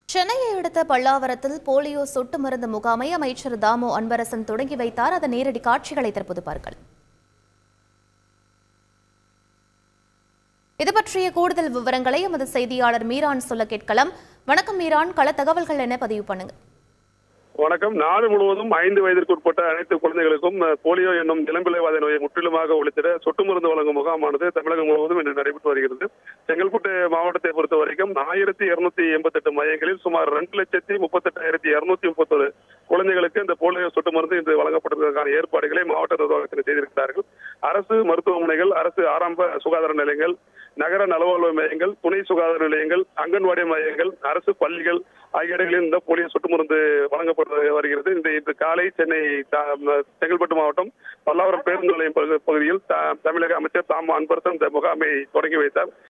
சென்னையை அடுத்த பல்லாவரத்தில் போலியோ சொட்டு மருந்து முகாமை அமைச்சர் தாமோ அன்பரசன் தொடங்கி வைத்தார் அதன் நேரடி காட்சிகளை தற்போது பார்க்கலாம் இது பற்றிய கூடுதல் விவரங்களை எமது செய்தியாளர் மீரான் சொல்ல கேட்கலாம் வணக்கம் மீரான் கள தகவல்கள் என்ன பதிவு பண்ணுங்க வணக்கம் நாடு முழுவதும் ஐந்து வயதிற்கு உட்பட்ட அனைத்து குழந்தைகளுக்கும் அஹ், போலியோ என்னும் இளம்பிள்ளைவாத நோயை முற்றிலுமாக ஒழித்திட சொட்டு மருந்து வழங்கும் முகாமானது தமிழகம் முழுவதும் இன்று நடைபெற்று வருகிறது செங்கல்பட்டு மாவட்டத்தை பொறுத்த வரைக்கும் ஆயிரத்தி இருநூத்தி எண்பத்தெட்டு மையங்களில் சுமார் ரெண்டு லட்சத்தி முப்பத்தெட்டாயிரத்தி இருநூத்தி முப்பத்தொரு குழந்தைகளுக்கு இந்த போலியோ சொட்டு மருந்து இன்று வழங்கப்படுவதற்கான ஏற்பாடுகளை மாவட்ட நிர்வாகத்தினர் செய்திருக்கிறார்கள் அரசு மருத்துவமனைகள் அரசு ஆரம்ப சுகாதார நிலையங்கள் நகர நலவாழ்வு மையங்கள் துணை சுகாதார நிலையங்கள் அங்கன்வாடி மையங்கள் அரசு பள்ளிகள் ஆகிய இடங்களில் இந்த போலியோ சொட்டு மருந்து வழங்கப்பட்டு வருகிறது இந்த இன்று காலை சென்னை த- ம- செங்கல்பட்டு மாவட்டம் பல்லாவரம் பேருந்து நிலையம் பகு- பகுதியில் த- தமிழக அமைச்சர் தாம அன்பரசன் இந்த முகாமை தொடங்கி வைத்தார்